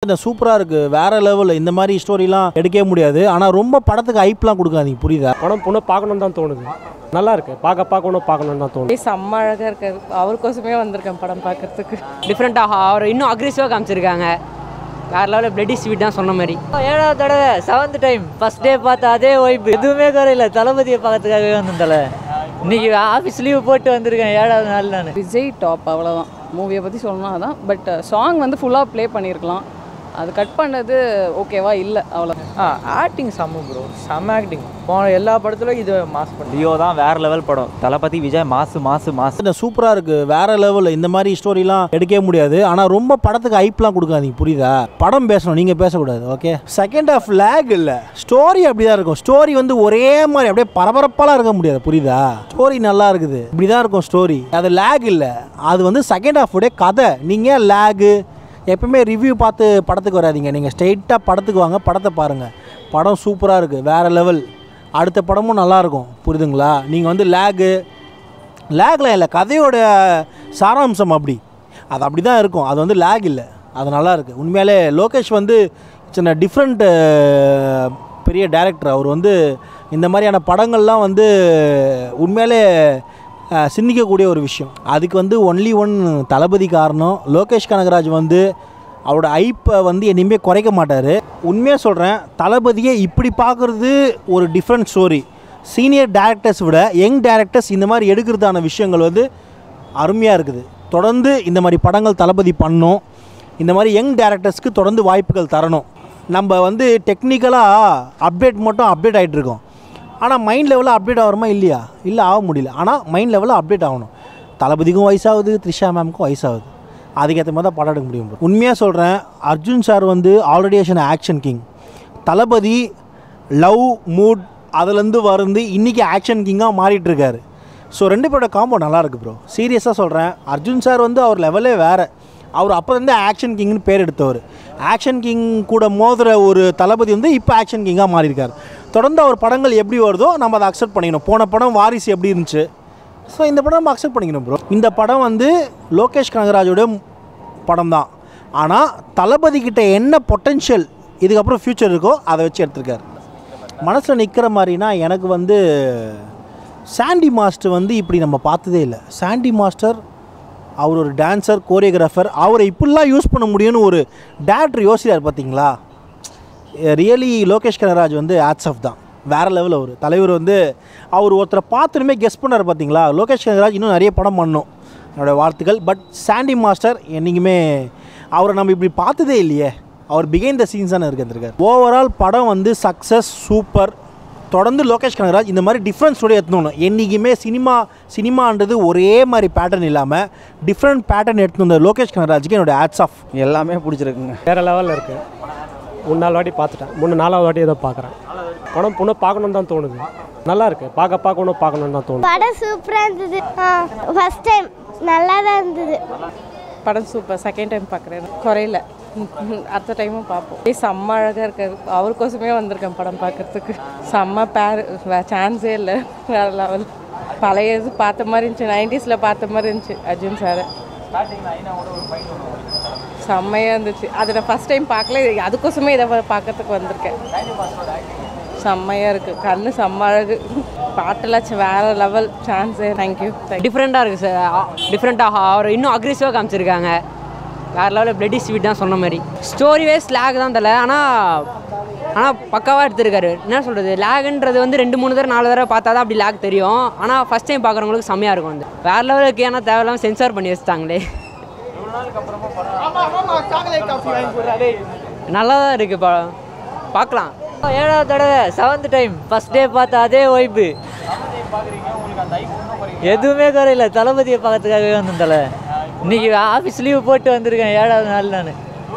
இந்த சூப்பராக இருக்குது வேற லெவலில் இந்த மாதிரி ஸ்டோரிலாம் எடுக்கவே முடியாது ஆனால் ரொம்ப படத்துக்கு ஹைப்லாம் கொடுக்காதீங்க புரியுதா படம் இன்னும் பார்க்கணுன்னு தான் தோணுது நல்லா இருக்கு பார்க்க பார்க்க இன்னும் பார்க்கணுன்னு தான் தோணுது அப்படியே செம்ம அழகாக இருக்காரு அவருக்கோசமே வந்திருக்கேன் படம் பார்க்கறதுக்கு டிஃப்ரெண்ட்டாக அவர் இன்னும் அக்ரெசிவாக காமிச்சிருக்காங்க வேறு லெவலில் பிளட்டி ஸ்வீட் தான் சொன்ன மாதிரி ஏழாவது தடவை செவன்த் டைம் ஃபர்ஸ்ட் டே பார்த்த அதே வைப் எதுவுமே குறையில தளபதியை பார்க்கறதுக்காகவே வந்தேன் தலை இன்னைக்கு ஆஃபீஸ் லீவ் போட்டு வந்திருக்கேன் ஏழாவது நாள் நான் விஜய் டாப் அவ்வளோதான் மூவியை பற்றி சொல்லணும் அதான் பட் சாங் வந்து ஃபுல்லாக ப்ளே பண்ணியிருக்கலாம் அது கட் பண்ணது ஓகேவா இல்லை அவ்வளோ ஆ ஆக்டிங் செம்ம ப்ரோ செம்ம ஆக்டிங் போன எல்லா படத்துலையும் இது மாஸ் பண்ணி லியோ தான் வேற லெவல் படம் தளபதி விஜய் மாசு மாசு மாசு இந்த சூப்பராக இருக்குது வேற லெவலில் இந்த மாதிரி ஸ்டோரிலாம் எடுக்கவே முடியாது ஆனால் ரொம்ப படத்துக்கு ஹைப்லாம் கொடுக்காதீங்க புரியுதா படம் பேசணும் நீங்கள் பேசக்கூடாது ஓகே செகண்ட் ஆஃப் லேக் இல்லை ஸ்டோரி அப்படி தான் இருக்கும் ஸ்டோரி வந்து ஒரே மாதிரி அப்படியே பரபரப்பாலாம் இருக்க முடியாது புரியுதா ஸ்டோரி நல்லா இருக்குது இப்படி தான் இருக்கும் ஸ்டோரி அது லேக் இல்லை அது வந்து செகண்ட் ஹாஃப் உடைய கதை நீங்கள் லேகு எப்பவுமே ரிவ்யூ பார்த்து படத்துக்கு வராதீங்க நீங்கள் ஸ்ட்ரெயிட்டாக படத்துக்கு வாங்க படத்தை பாருங்கள் படம் சூப்பராக இருக்குது வேறு லெவல் அடுத்த படமும் நல்லாயிருக்கும் புரியுதுங்களா நீங்கள் வந்து லேகு லேக்லாம் இல்லை கதையோட சாராம்சம் அப்படி அது அப்படி தான் இருக்கும் அது வந்து லேக் இல்லை அது நல்லா இருக்குது உண்மையாலே லோகேஷ் வந்து சின்ன டிஃப்ரெண்ட் பெரிய டேரக்டர் அவர் வந்து இந்த மாதிரியான படங்கள்லாம் வந்து உண்மையாலே அஹ், சிந்திக்கக்கூடிய ஒரு விஷயம் அதுக்கு வந்து ஒன்லி ஒன் தளபதி காரணம் லோகேஷ் கனகராஜ் வந்து அவரோட ஐப்பை வந்து என்னையுமே குறைக்க மாட்டார் உண்மையாக சொல்கிறேன் தளபதியை இப்படி பார்க்குறது ஒரு டிஃப்ரெண்ட் ஸ்டோரி சீனியர் டேரக்டர்ஸ் விட யங் டேரக்டர்ஸ் இந்த மாதிரி எடுக்கிறதான விஷயங்கள் வந்து அருமையாக இருக்குது தொடர்ந்து இந்த மாதிரி படங்கள் தளபதி பண்ணணும் இந்த மாதிரி யங் டேரக்டர்ஸ்க்கு தொடர்ந்து வாய்ப்புகள் தரணும் நம்ம வந்து டெக்னிக்கலாக அப்டேட் மட்டும் அப்டேட் ஆகிட்டு இருக்கோம் ஆனால் மைண்ட் லெவலில் அப்டேட் ஆகிறோமா இல்லையா இல்லை ஆக முடியல ஆனால் மைண்ட் லெவலில் அப்டேட் ஆகணும் தளபதிக்கும் வயசாகுது த்ரிஷா மேம்க்கும் வயசாகுது அதுக்கேற்ற மாதிரி தான் படம் எடுக்க முடியும் bro. உண்மையாக சொல்கிறேன் அர்ஜுன் சார் வந்து already action king Thalapathy love mood அதுலேருந்து வந்து இன்றைக்கி ஆக்ஷன் கிங்காக மாறிட்டு இருக்காரு ஸோ ரெண்டு பேரோட காம்போ நல்லா இருக்கு ப்ரோ சீரியஸாக சொல்கிறேன் அர்ஜுன் சார் வந்து அவர் லெவலே வேறு அவர் அப்போ வந்து ஆக்ஷன் கிங்னு பேர் எடுத்தவர் ஆக்ஷன் கிங் கூட மோதுற ஒரு தளபதி வந்து இப்போ ஆக்ஷன் கிங்காக மாறியிருக்காரு தொடர்ந்து அவர் படங்கள் எப்படி வருதோ நம்ம அதை அக்செப்ட் பண்ணிக்கணும் போன படம் வாரிசு எப்படி இருந்துச்சு ஸோ இந்த படம் நம்ம அக்செப்ட் பண்ணிக்கணும் ப்ரோ இந்த படம் வந்து லோகேஷ் கனகராஜோட படம் தான் ஆனால் தளபதி கிட்ட என்ன பொட்டென்ஷியல் இதுக்கப்புறம் ஃப்யூச்சர் இருக்கோ அதை வச்சு எடுத்திருக்காரு மனசில் நிற்கிற மாதிரினா எனக்கு வந்து சாண்டி மாஸ்டர் வந்து இப்படி நம்ம பார்த்ததே இல்லை சாண்டி மாஸ்டர் அவர் ஒரு டான்சர் கோரியோகிராஃபர் அவரை இப்படிலாம் யூஸ் பண்ண முடியும்னு ஒரு டேரக்டர் யோசிக்கிறார் பார்த்தீங்களா ரியலி லோகேஷ் கனராஜ் வந்து ஆட்ஸ் ஆஃப் தான் வேறு லெவல் அவர் தலைவர் வந்து அவர் ஒருத்தரை பார்த்துனுமே கெஸ் பண்ணார் பார்த்தீங்களா லோகேஷ் கனகராஜ் இன்னும் நிறைய படம் பண்ணணும் என்னோட வாழ்த்துக்கள் பட் சாண்டி மாஸ்டர் என்றைக்குமே அவரை நம்ம இப்படி பார்த்ததே இல்லையே அவர் பிகைன் த சீன்ஸ் தானே இருக்கார் ஓவரால் படம் வந்து சக்ஸஸ் சூப்பர் தொடர்ந்து லோகேஷ் கனகராஜ் இந்த மாதிரி டிஃப்ரெண்ட் ஸ்டோரி எடுத்துணும் என்றைக்குமே சினிமா சினிமான்றது ஒரே மாதிரி பேட்டர்ன் இல்லாமல் டிஃப்ரெண்ட் பேட்டர்ன் எடுத்து வந்த லோகேஷ் கனகராஜுக்கு என்னோட ஆட்ஸ் ஆஃப் எல்லாமே பிடிச்சிருக்குங்க வேற லெவலில் இருக்கு மூணு நாலு வாட்டி பார்த்துட்டேன் மூணு நாலாவது வாட்டி ஏதோ பார்க்குறேன் படம் இன்னும் பார்க்கணுன்னு தான் தோணுது நல்லா இருக்கு பார்க்க பார்க்க இன்னும் பார்க்கணுன்னு தான் தோணுது படம் சூப்பராக இருந்தது ஃபர்ஸ்ட் டைம் நல்லா தான் இருந்தது படம் சூப்பர் செகண்ட் டைம் பார்க்குறேன் குறையில அடுத்த டைமும் பார்ப்போம் அப்படியே செம்ம அழகாக இருக்காரு அவருக்கோசமே வந்திருக்கேன் படம் பார்க்கறதுக்கு செம்ம பேர் சான்ஸே இல்லை வேறு லெவல் பழைய இது பார்த்த மாதிரி இருந்துச்சு நைன்டிஸில் பார்த்த மாதிரி இருந்துச்சு அர்ஜுன் சார் செம்மையாக இருந்துச்சு அதை நான் ஃபஸ்ட் டைம் பார்க்கல இது- அதுக்கோசமே இதை பார்க்கறதுக்கு வந்திருக்கேன் செம்மையாக இருக்குது கண்ணு செம்ம அழகு பாட்டெல்லாம் சி- வேற லெவல் சான்ஸே தேங்க்யூ தேங்க்யூ டிஃப்ரெண்ட்டாக இருக்குது சார் டிஃப்ரெண்ட்டாக அவர் இன்னும் அக்ரெசிவாக காமிச்சிருக்காங்க வேறு லெவலில் பிளட்டி ஸ்வீட் தான் சொன்ன மாதிரி ஸ்டோரி வைஸ் லேக் தான் தலை ஆனால் ஆனால் பக்காவாக எடுத்திருக்காரு என்ன சொல்கிறது லேக்ன்றது வந்து ரெண்டு மூணு தடவை நாலு தடவை பார்த்தா தான் அப்படி லேக் தெரியும் ஆனால் ஃபஸ்ட் டைம் பார்க்குறவங்களுக்கு செம்மையாக இருக்கும் வந்து வேறு லெவலுக்கு ஏன்னா தேவையில்லாமல் சென்சார் பண்ணி வச்சுட்டாங்களே நல்லா தான் இருக்குது படம் பார்க்கலாம் ஏழாவது தடவை செவன்த் டைம் ஃபர்ஸ்ட் டே பார்த்த அதே வைப் எதுவுமே குறையில தளபதியை பார்க்கறதுக்காகவே வந்தேன் தலை இன்னைக்கு ஆஃபீஸ் லீவ் போட்டு வந்திருக்கேன் ஏழாவது நாள் நான்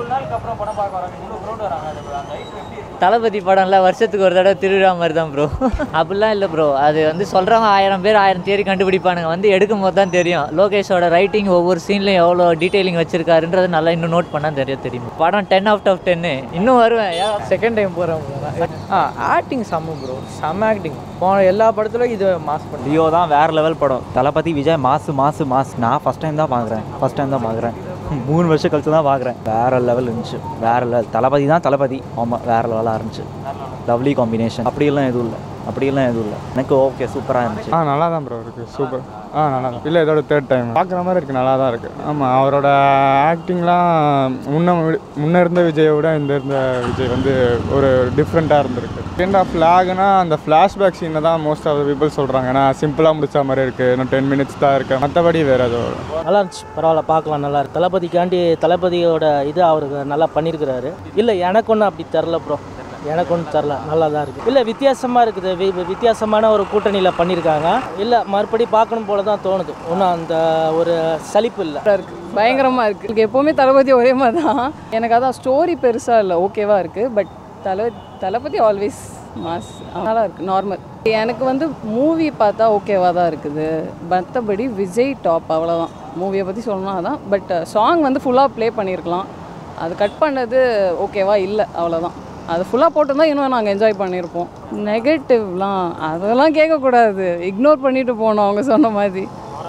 தளபதி படம்ல வருஷத்துக்கு ஒரு தடவை திருவிழா மாதிரி தான் ப்ரோ அப்படிலாம் இல்லை ப்ரோ அது வந்து சொல்கிறவங்க ஆயிரம் பேர் ஆயிரம் தேடி கண்டுபிடிப்பானுங்க வந்து எடுக்கும் போது தான் தெரியும் லோகேஷோட ரைட்டிங் ஒவ்வொரு சீன்லையும் எவ்வளோ டீட்டெயிலிங் வச்சிருக்காருன்றது நல்லா இன்னும் நோட் பண்ணால் தெரியும் தெரியும் படம் டென் அவுட் ஆஃப் டென்னு இன்னும் வருவேன் செகண்ட் டைம் போகிறேன் ஆ ஆக்டிங் செம்ம ப்ரோ செம்ம ஆக்டிங் போன எல்லா படத்துலையும் இது மாஸ் பண்ணி லியோ தான் வேற லெவல் படம் தளபதி விஜய் மாசு மாசு மாசு நான் ஃபஸ்ட் டைம் தான் பார்க்குறேன் ஃபஸ்ட் டைம் தான் பார்க்குறேன் மூணு வருஷம் கழிச்சு தான் பார்க்குறேன் வேற லெவல் இருந்துச்சு வேற லெவல் தளபதி தான் தளபதி ஆமாம் வேற லெவலாக இருந்துச்சு லவ்லி காம்பினேஷன் அப்படியெல்லாம் எதுவும் இல்லை அப்படியெல்லாம் எதுவும் இல்லை எனக்கு ஓகே சூப்பராக இருந்துச்சு ஆ நல்லா தான் ப்ரோ இருக்குது சூப்பர் ஆ நல்லா தான் இல்லை இதோட தேர்ட் டைம் பார்க்குற மாதிரி இருக்குது நல்லா தான் இருக்குது ஆமாம் அவரோட ஆக்டிங்லாம் முன்ன விட- முன்ன இருந்த விஜயை விட இந்த இருந்த விஜய் வந்து ஒரு டிஃப்ரெண்ட்டாக இருந்திருக்கு செகண்ட் ஆஃப் லாக்னா அந்த ஃப்ளாஷ்பேக் சீனை தான் மோஸ்ட் ஆஃப் பீப்புள் சொல்கிறாங்க ஏன்னா சிம்பிளாக முடிச்ச மாதிரி இருக்குது இன்னும் டென் மினிட்ஸ் தான் இருக்குது மற்றபடி வேறு எதுவும் நல்லா இருந்துச்சு பரவாயில்ல பார்க்கலாம் நல்லா இருக்கு தளபதிக்காண்டி தளபதியோட இது அவருக்கு நல்லா பண்ணியிருக்கிறாரு இல்லை எனக்கு ஒன்றும் அப்படி தெரில ப்ரோ எனக்கு ஒன்றும் தெரில நல்லா தான் இருக்குது இல்லை வித்தியாசமாக இருக்குது வி- வித்தியாசமான ஒரு கூட்டணியில் பண்ணியிருக்காங்க இல்லை மறுபடி பார்க்கணும் போல தான் தோணுது ஒன்றும் அந்த ஒரு சலிப்பு இல்லை இருக்கு பயங்கரமாக இருக்குது எனக்கு எப்போவுமே தளபதி ஒரே மாதிரி தான் எனக்கு அதான் ஸ்டோரி பெருசாக இல்லை ஓகேவா இருக்குது பட் தல தளபதி ஆல்வேஸ் மாஸ் நல்லா இருக்குது நார்மல் எனக்கு வந்து மூவி பார்த்தா ஓகேவாக தான் இருக்குது மற்றபடி விஜய் டாப் அவ்வளோதான் மூவியை பற்றி சொல்லணும்னா அதான் பட் சாங் வந்து ஃபுல்லாக ப்ளே பண்ணியிருக்கலாம் அது கட் பண்ணது ஓகேவா இல்லை அவ்வளோதான் அது ஃபுல்லாக போட்டிருந்தா இன்னும் நாங்கள் என்ஜாய் பண்ணியிருப்போம் நெகட்டிவ்லாம் அதெல்லாம் கேட்கக்கூடாது இக்னோர் பண்ணிட்டு போனோம் அவங்க சொன்ன மாதிரி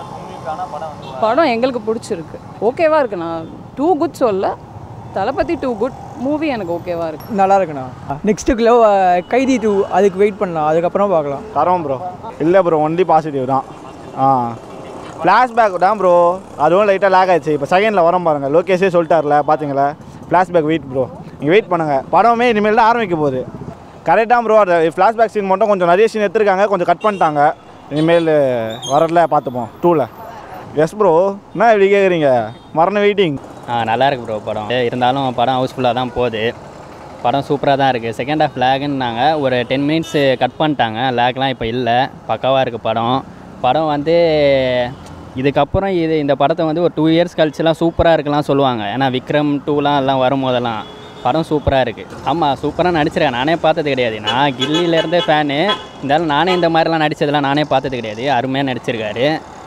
படம் எங்களுக்கு பிடிச்சிருக்கு ஓகேவா இருக்கு நான் டூ குட் சொல்ல தளபதி டூ குட் மூவி எனக்கு ஓகேவா இருக்கு நல்லா இருக்குண்ணா நெக்ஸ்ட்டுக்குள்ள கைதி டூ அதுக்கு வெயிட் பண்ணலாம் அதுக்கப்புறம் பார்க்கலாம் தரோம் ப்ரோ இல்லை ப்ரோ ஒன்லி பாசிட்டிவ் தான் ஆ ஃப்ளாஷ்பேக் தான் ப்ரோ அதுவும் லைட்டாக லேக் ஆயிடுச்சு இப்போ செகண்டில் வரோம் பாருங்க லோகேஷே சொல்லிட்டார்ல பார்த்தீங்களா ஃப்ளாஷ்பேக் வெயிட் ப்ரோ நீங்கள் வெயிட் பண்ணுங்கள் படமே இனிமேல் தான் ஆரம்பிக்க போகுது கரெக்டாக ப்ரோ அந்த ஃப்ளாஷ்பேக் சீன் மட்டும் கொஞ்சம் நிறைய சீன் எடுத்துருக்காங்க கொஞ்சம் கட் பண்ணிட்டாங்க இனிமேல் வரல பார்த்துப்போம் டூவில் எஸ் ப்ரோ என்ன இப்படி கேட்குறீங்க மரண வெயிட்டிங் ஆ நல்லா இருக்கு ப்ரோ படம் இருந்தாலும் படம் ஹவுஸ்ஃபுல்லாக தான் போகுது படம் சூப்பராக தான் இருக்குது செகண்ட் ஹாஃப் லேகுன்னாங்க ஒரு டென் மினிட்ஸ் கட் பண்ணிட்டாங்க லேக்லாம் இப்போ இல்லை பக்காவாக இருக்குது படம் படம் வந்து இதுக்கப்புறம் இது இந்த படத்தை வந்து ஒரு டூ இயர்ஸ் கழிச்சுலாம் சூப்பராக இருக்கலாம் சொல்லுவாங்க ஏன்னா விக்ரம் டூலாம் எல்லாம் வரும்போதெல்லாம் படம் சூப்பராக இருக்குது ஆமாம் சூப்பராக நடிச்சிருக்கேன் நானே பார்த்தது கிடையாது நான் கில்லியிலேருந்தே ஃபேனு இருந்தாலும் நானே இந்த மாதிரிலாம் நடித்ததெல்லாம் நானே பார்த்தது கிடையாது அருமையாக நடிச்சிருக்காரு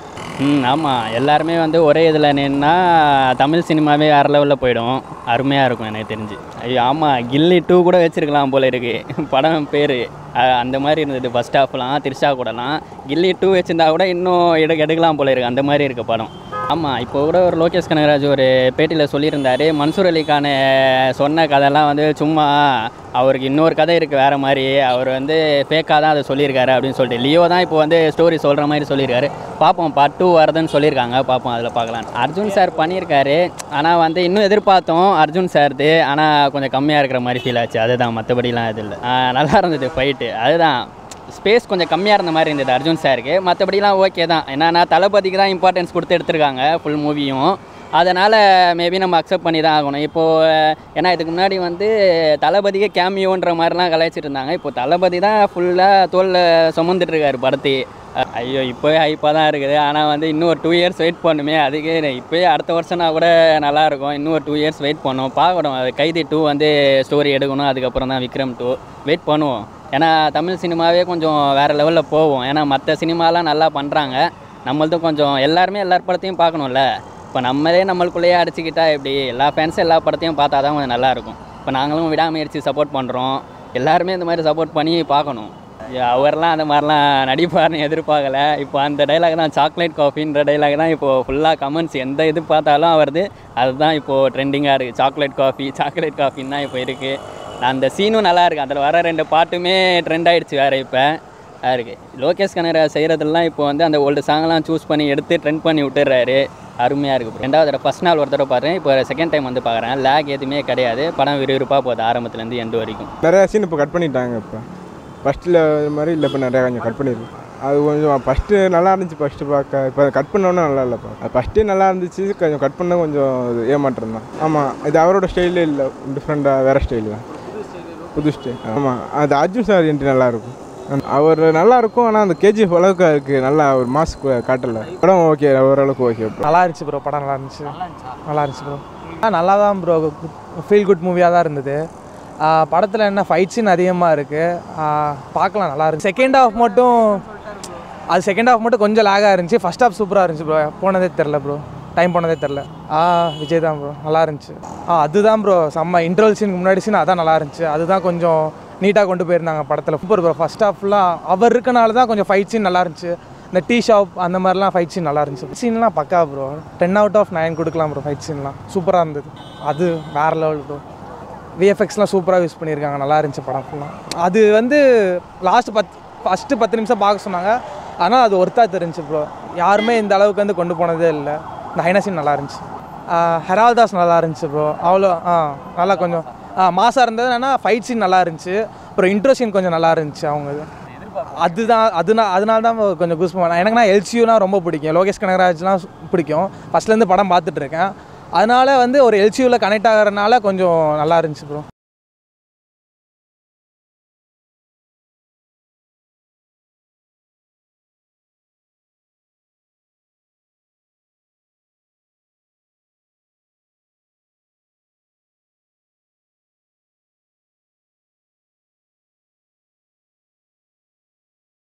ம் ஆமாம் எல்லாருமே வந்து ஒரே இதில் நின்னா தமிழ் சினிமாவே வேறு லெவலில் போயிடும் அருமையாக இருக்கும் எனக்கு தெரிஞ்சு ஐயோ ஆமாம் கில்லி டூ கூட வச்சுருக்கலாம் போல இருக்குது படம் பேர் அந்த மாதிரி இருந்தது ஃபஸ்ட் ஹாஃப்லாம் திரிஷா கூடலாம் கில்லி டூ வச்சுருந்தா கூட இன்னும் எடு எடுக்கலாம் போல இருக்குது அந்த மாதிரி இருக்குது படம் ஆமாம் இப்போ கூட ஒரு லோகேஷ் கனகராஜ் ஒரு பேட்டியில் சொல்லியிருந்தாரு மன்சூர் அலிகான சொன்ன கதைலாம் வந்து சும்மா அவருக்கு இன்னொரு கதை இருக்குது வேறு மாதிரி அவர் வந்து ஃபேக்காக தான் அதை சொல்லியிருக்காரு அப்படின்னு சொல்லிட்டு லியோ தான் இப்போ வந்து ஸ்டோரி சொல்கிற மாதிரி சொல்லியிருக்காரு பார்ப்போம் பார்ட் டூ வருதுன்னு சொல்லியிருக்காங்க பார்ப்போம் அதில் பார்க்கலாம் அர்ஜுன் சார் பண்ணியிருக்காரு ஆனால் வந்து இன்னும் எதிர்பார்த்தோம் அர்ஜுன் சார்து ஆனால் கொஞ்சம் கம்மியாக இருக்கிற மாதிரி ஃபீல் ஆச்சு அதுதான் மற்றபடிலாம் இது இல்லை நல்லா இருந்தது ஃபைட்டு அதுதான் ஸ்பேஸ் கொஞ்சம் கம்மியாக இருந்த மாதிரி இருந்தது அர்ஜுன் சாருக்கு மற்றபடிலாம் ஓகே தான் என்னன்னா தளபதிக்கு தான் இம்பார்ட்டன்ஸ் கொடுத்து எடுத்திருக்காங்க ஃபுல் மூவியும் அதனால் மேபி நம்ம அக்செப்ட் பண்ணி தான் ஆகணும் இப்போது ஏன்னா இதுக்கு முன்னாடி வந்து தளபதிக்கே கேமியோன்ற மாதிரிலாம் கலாய்ச்சிட்டு இருந்தாங்க இப்போ தளபதி தான் ஃபுல்லாக தோளில் சுமந்துட்டு இருக்காரு படத்தையே அஹ் ஐயோ இப்போவே ஹைப்பாக தான் இருக்குது ஆனால் வந்து இன்னும் ஒரு டூ இயர்ஸ் வெயிட் பண்ணுமே அதுக்கே இப்போயே அடுத்த வருஷம்னா கூட நல்லாயிருக்கும் இன்னும் ஒரு டூ இயர்ஸ் வெயிட் பண்ணோம் பார்க்கணும் அது கைதி டூ வந்து ஸ்டோரி எடுக்கணும் அதுக்கப்புறம் தான் விக்ரம் டூ வெயிட் பண்ணுவோம் ஏன்னா தமிழ் சினிமாவே கொஞ்சம் வேறு லெவலில் போவோம் ஏன்னா மற்ற சினிமாலாம் நல்லா பண்ணுறாங்க நம்மளதும் கொஞ்சம் எல்லாருமே எல்லார் படத்தையும் பார்க்கணும்ல இப்போ நம்மளே நம்மளுக்குள்ளேயே அடிச்சுக்கிட்டா எப்படி எல்லா ஃபேன்ஸும் எல்லா படத்தையும் பார்த்தா தான் கொஞ்சம் நல்லாயிருக்கும் இப்போ நாங்களும் விடாமுயற்சி சப்போர்ட் பண்ணுறோம் எல்லாருமே இந்த மாதிரி சப்போர்ட் பண்ணி பார்க்கணும் ஐயா, அவர்லாம் அந்த மாதிரிலாம் நடிப்பார்னு எதிர்பார்க்கல இப்போ அந்த டைலாக் தான் சாக்லேட் காஃபின்ற டைலாக் தான் இப்போது ஃபுல்லாக கமெண்ட்ஸ் எந்த இது பார்த்தாலும் அவரது அதுதான் இப்போது ட்ரெண்டிங்காக இருக்குது சாக்லேட் காஃபி சாக்லேட் காஃபின்னு தான் இப்போ இருக்குது அந்த சீனும் நல்லா இருக்குது அதில் வர ரெண்டு பாட்டுமே ட்ரெண்ட் ஆயிடுச்சு வேறு இப்போ இருக்குது லோகேஷ் கனகராஜ் செய்கிறதெல்லாம் இப்போ வந்து அந்த ஓல்டு சாங்லாம் சூஸ் பண்ணி எடுத்து ட்ரெண்ட் பண்ணி விட்டுறாரு அருமையாக இருக்குது ரெண்டாவது தடவை ஃபஸ்ட் நாள் ஒரு தடவை பார்த்தேன் இப்போ செகண்ட் டைம் வந்து பார்க்குறேன் லேக் எதுவுமே கிடையாது படம் விறுவிறுப்பாக போகுது ஆரம்பத்துலேருந்து எண்டு வரைக்கும் நிறையா சீன் இப்போ கட் பண்ணிட்டாங்க இப்போ ஃபஸ்ட்டில் இது மாதிரி இல்லை இப்போ நிறையா கொஞ்சம் கட் பண்ணிருக்கு அது கொஞ்சம் ஃபஸ்ட்டு நல்லா இருந்துச்சு ஃபஸ்ட்டு பார்க்க இப்போ கட் பண்ணோன்னே நல்லா இல்லைப்பா அது ஃபஸ்ட்டே நல்லா இருந்துச்சு கொஞ்சம் கட் பண்ண கொஞ்சம் இது ஏமாற்றம் தான் ஆமாம் இது அவரோட ஸ்டைலே இல்லை டிஃப்ரெண்ட்டாக வேறு ஸ்டைல் தான் புது ஸ்டைல் ஆமாம் அது அர்ஜுன் சார் என்ட்ரி நல்லா இருக்கும் அவர் நல்லா இருக்கும் ஆனால் அந்த கேஜிஎஃப் அளவுக்கு அதுக்கு நல்லா ஒரு மாஸ்க் காட்டல படம் ஓகே ஓரளவுக்கு ஓகே நல்லா இருந்துச்சு ப்ரோ படம் நல்லா இருந்துச்சு நல்லா இருந்துச்சு ப்ரோ ஆ நல்லா தான் ப்ரோ ஃபீல் குட் மூவியாக தான் இருந்தது படத்தில் என்ன ஃபைட் சீன் அதிகமாக இருக்குது பார்க்கலாம் நல்லா இருந்துச்சு செகண்ட் ஹாஃப் மட்டும் அது செகண்ட் ஹாஃப் மட்டும் கொஞ்சம் லேகாக இருந்துச்சு ஃபர்ஸ்ட் ஹாஃப் சூப்பராக இருந்துச்சு ப்ரோ போனதே தெரில ப்ரோ டைம் போனதே தெரில ஆ விஜய் தான் ப்ரோ நல்லா இருந்துச்சு ஆ அதுதான் ப்ரோ செம்ம இன்டர்வல் சீனுக்கு முன்னாடி சீன் அதான் நல்லா இருந்துச்சு அதுதான் கொஞ்சம் நீட்டாக கொண்டு போயிருந்தாங்க படத்தில் சூப்பர் ப்ரோ ஃபர்ஸ்ட் ஹாஃப்லாம் அவர் இருக்கனால தான் கொஞ்சம் ஃபைட் சீன் நல்லா இருந்துச்சு இந்த டீ ஷாப் அந்த மாதிரிலாம் ஃபைட் சீன் நல்லா இருந்துச்சு சீன்லாம் பக்கா bro ten out of nine கொடுக்கலாம் ப்ரோ ஃபைட் சீன்லாம் சூப்பராக இருந்தது அது வேறு லெவல் ப்ரோ விஎஃப்எக்ஸ்லாம் சூப்பராக யூஸ் பண்ணியிருக்காங்க நல்லா இருந்துச்சு படம் ஃபுல்லாக அது வந்து லாஸ்ட் பத் ஃபஸ்ட்டு பத்து நிமிஷம் பார்க்க சொன்னாங்க ஆனால் அது ஒர்த்தாக தெரிஞ்சு ப்ரோ யாருமே இந்த அளவுக்கு வந்து கொண்டு போனதே இல்லை இந்த ஹைனா சீன் நல்லா இருந்துச்சு ஹெரால் தாஸ் நல்லா இருந்துச்சு ப்ரோ அவ்வளோ ஆ நல்லா கொஞ்சம் ஆ மாசாக இருந்தது என்னன்னா ஃபைட் சீன் நல்லா இருந்துச்சு அப்புறம் இன்ட்ரோ சீன் கொஞ்சம் நல்லா இருந்துச்சு அவங்க இது அதுதான் அதுனா அதனால தான் கொஞ்சம் கூஸ் எனக்குனா எல்சியூனா ரொம்ப பிடிக்கும் லோகேஷ் கனகராஜ்லாம் பிடிக்கும் ஃபஸ்ட்லேருந்து படம் பார்த்துட்டு இருக்கேன் அதனால வந்து ஒரு எல்சியூவில் கனெக்ட் ஆகிறதுனால கொஞ்சம் நல்லா இருந்துச்சு ப்ரோ